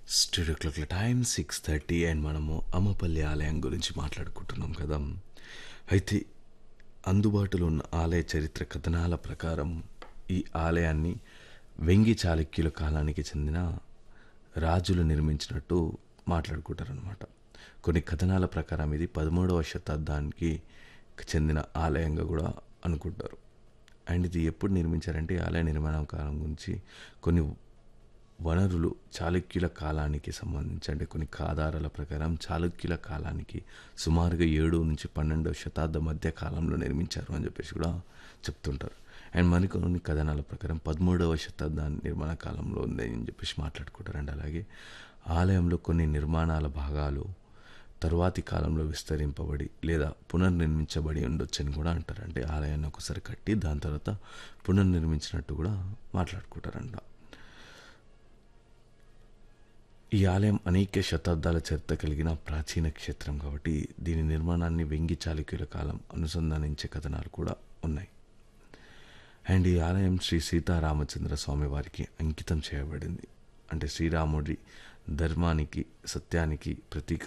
studio క్లాక్ల time six thirty and మనము అమ్మపల్లి ఆలయం గురించి మాట్లాడుకుంటున్నాం కదా అయితే అందుబాటులో ఉన్న ఆలయ చరిత్ర కథనాల ప్రకారం ఈ ఆలయాన్ని వెంగి చాళుక్యుల కాలానికి చెందిన రాజులు నిర్మించినట్టు మాట్లాడుకుంటారనమాట కొన్ని కథనాల ప్రకారం ఇది పదమూడవ శతాబ్దానికి చెందిన ఆలయంగా కూడా అనుకుంటారు అండ్ ఇది ఎప్పుడు నిర్మించారంటే ఈ ఆలయ నిర్మాణం కాలం గురించి కొన్ని వనరులు చాళుక్యుల కాలానికి సంబంధించి అంటే కొన్ని ఆధారాల ప్రకారం చాళుక్యుల కాలానికి సుమారుగా ఏడు నుంచి పన్నెండవ శతాబ్దం మధ్య కాలంలో నిర్మించారు అని చెప్పేసి కూడా చెప్తుంటారు అండ్ మరికొన్ని కథనాల ప్రకారం పదమూడవ శతాబ్దాన్ని నిర్మాణ కాలంలో ఉంది అని చెప్పేసి మాట్లాడుకుంటారు అండ్ అలాగే ఆలయంలో కొన్ని నిర్మాణాల భాగాలు తరువాతి కాలంలో విస్తరింపబడి లేదా పునర్నిర్మించబడి ఉండొచ్చని కూడా అంటారు అంటే ఆలయాన్ని ఒకసారి కట్టి దాని తర్వాత పునర్నిర్మించినట్టు కూడా మాట్లాడుకుంటారంట ఈ ఆలయం అనేక శతాబ్దాల చరిత్ర కలిగిన ప్రాచీన క్షేత్రం కాబట్టి దీని నిర్మాణాన్ని వెంగి చాళుక్యుల కాలం అనుసంధానించే కథనాలు కూడా ఉన్నాయి అండ్ ఈ ఆలయం శ్రీ సీతారామచంద్ర స్వామి వారికి అంకితం చేయబడింది అంటే శ్రీరాముడి ధర్మానికి సత్యానికి ప్రతీక